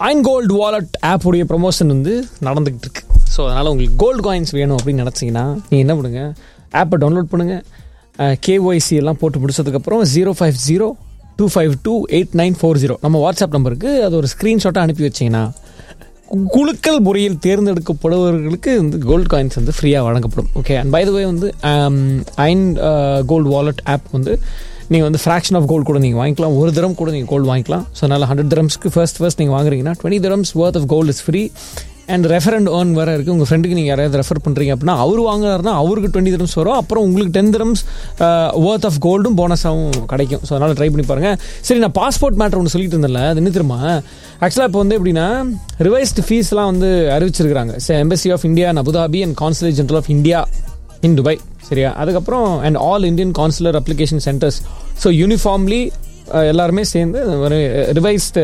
ஐன் gold wallet ஆப்புடைய promotion வந்து நடந்துகிட்டு இருக்கு ஸோ அதனால் உங்களுக்கு கோல்டு காயின்ஸ் வேணும் அப்படின்னு நினச்சிங்கன்னா நீங்கள் என்ன பண்ணுங்கள் ஆப்பை டவுன்லோட் பண்ணுங்கள் கேஒய்சி எல்லாம் போட்டு முடிச்சதுக்கப்புறம் zero five zero two five two eight nine four zero நம்ம வாட்ஸ்அப் நம்பருக்கு அது ஒரு ஸ்க்ரீன்ஷாட்டாக அனுப்பி வச்சிங்கன்னா கு- குலுக்கல் முறையில் தேர்ந்தெடுக்கப்படுபவர்களுக்கு வந்து கோல்டு காயின்ஸ் வந்து ஃப்ரீயாக வழங்கப்படும் okay and by the way வந்து ஐன் கோல்டு வாலெட் ஆப் வந்து நீங்கள் வந்து ஃப்ராக்ஷன் ஆஃப் கோல்டு கூட நீங்கள் வாங்கிக்கலாம் ஒரு தரம் கூட நீங்கள் கோல்டு வாங்கிக்கலாம் ஸோ அதனால் ஹண்ட்ரட் தரம்ஸ்க்கு ஃபர்ஸ்ட் ஃபர்ஸ்ட் நீங்கள் வாங்குறீங்கன்னா twenty dirhams worth of gold is free and refer and earn வேறு இருக்குது உங்கள் ஃப்ரெண்டுக்கு நீங்கள் யாராவது ரெஃபர் பண்ணுறீங்க அப்படின்னா அவர் வாங்குறாருன்னா அவருக்கு டுவெண்ட்டி தரம்ஸ் வரும் அப்புறம் உங்களுக்கு டென் தரம்ஸ் worth ஆஃப் கோல்டும் போனஸாகவும் கிடைக்கும் ஸோ அதனால் ட்ரை பண்ணி பாருங்கள் சரி நான் பாஸ்போர்ட் மேட்ரு ஒன்று சொல்லிட்டு இருந்தேன்ல அது என்ன தெரியுமா ஆக்சுவலாக இப்போ வந்து எப்படின்னா ரிவைஸ்டு ஃபீஸ்லாம் வந்து அறிவிச்சிருக்காங்க embassy of India and Abu Dhabi and consulate general of India in Dubai சரியா அதுக்கப்புறம் and all Indian consular application centres so uniformly எல்லாருமே சேர்ந்து ஒரு revised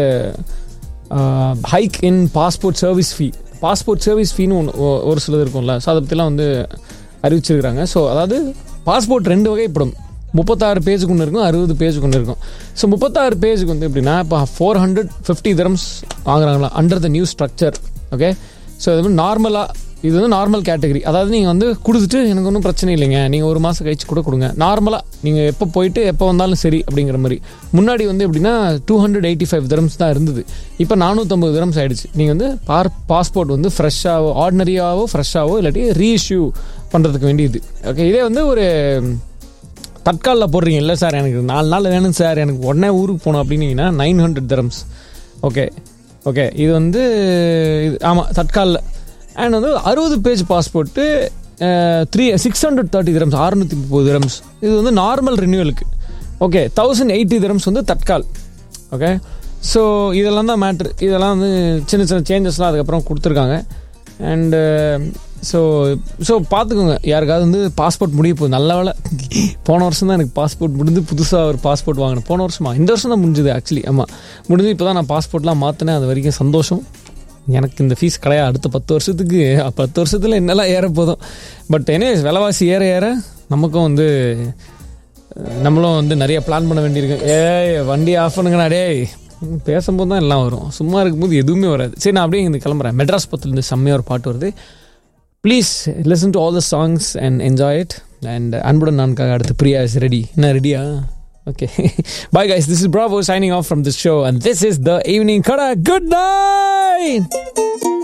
hike in passport service fee passport service ஃபீன்னு ஒன்று ஒரு சிலது இருக்கும்ல ஸோ அதை பற்றிலாம் வந்து அறிவிச்சிருக்கிறாங்க ஸோ அதாவது பாஸ்போர்ட் ரெண்டு வகைப்படும் முப்பத்தாறு பேஜுக்கு ஒன்று இருக்கும் அறுபது பேஜுக்கு ஒன்று இருக்கும் ஸோ முப்பத்தாறு பேஜுக்கு வந்து எப்படின்னா இப்போ ஃபோர் ஹண்ட்ரட் ஃபிஃப்டி தரம்ஸ் வாங்குறாங்களா under the new structure okay so இது வந்து நார்மலாக இது வந்து நார்மல் கேட்டகரி அதாவது நீங்கள் வந்து கொடுத்துட்டு எனக்கு ஒன்றும் பிரச்சனை இல்லைங்க நீங்கள் ஒரு மாதம் கழிச்சு கூட கொடுங்க நார்மலாக நீங்கள் எப்போ போயிட்டு எப்போ வந்தாலும் சரி அப்படிங்கிற மாதிரி முன்னாடி வந்து எப்படின்னா two hundred eighty five dirhams தான் இருந்தது இப்போ நானூற்றம்பது தரம்ஸ் ஆயிடுச்சு நீங்கள் வந்து பார் பாஸ்போர்ட் வந்து ஃப்ரெஷ்ஷாகவோ ஆர்டினரியாவோ ஃப்ரெஷ்ஷாவோ இல்லாட்டி ரீஇஷ்யூ பண்ணுறதுக்கு வேண்டியது ஓகே இதே வந்து ஒரு தட்காலில் போடுறீங்க இல்லை சார் எனக்கு நாலு நாள் வேணும் சார் எனக்கு உடனே ஊருக்கு போகணும் அப்படின்னீங்கன்னா nine hundred dirhams okay okay இது வந்து இது ஆமாம் தட்காலில் அண்ட் வந்து அறுபது page passport three six hundred thirty dirhams அறுநூற்றி முப்பது திரம்ஸ் இது வந்து நார்மல் ரினியூவலுக்கு ஓகே தௌசண்ட் எயிட்டி திரம்ஸ் வந்து தட்கால் ஓகே ஸோ இதெல்லாம் தான் மேட்ரு இதெல்லாம் வந்து சின்ன சின்ன சேஞ்சஸ்லாம் அதுக்கப்புறம் கொடுத்துருக்காங்க அண்டு ஸோ ஸோ பார்த்துக்கோங்க யாருக்காவது வந்து பாஸ்போர்ட் முடிய போகுது நல்ல வேலை போன வருஷம் தான் எனக்கு பாஸ்போர்ட் முடிஞ்சு புதுசாக ஒரு பாஸ்போர்ட் வாங்கினேன் போன வருஷமா இந்த வருஷம் தான் முடிஞ்சுது ஆக்சுவலி ஆமாம் முடிஞ்சு இப்போ தான் நான் பாஸ்போர்ட்லாம் மாற்றினேன் அது வரைக்கும் சந்தோஷம் எனக்கு இந்த ஃபீஸ் கிடையாது அடுத்த பத்து வருஷத்துக்கு அஹ், பத்து வருஷத்தில் என்னெல்லாம் ஏற போதும் பட் என்ன விலைவாசி ஏற ஏற நமக்கும் வந்து அஹ், நம்மளும் வந்து நிறைய பிளான் பண்ண வேண்டியிருக்கு ஏய் வண்டி ஆஃப் பண்ணுங்கண்ணா டேய் ம், பேசும்போது தான் எல்லாம் வரும் சும்மா இருக்கும்போது எதுவுமே வராது சரி நான் அப்படியே இங்கே கிளம்புறேன் மெட்ராஸ் பத்துலேருந்து செம்மையாக ஒரு பாட்டு வருது please listen to all the songs and enjoy it and அன்புடன் நான்காக அடுத்து பிரியா இஸ் ரெடி என்ன ரெடியா okay bye guys this is bravo signing off from this show and this is the evening kada good night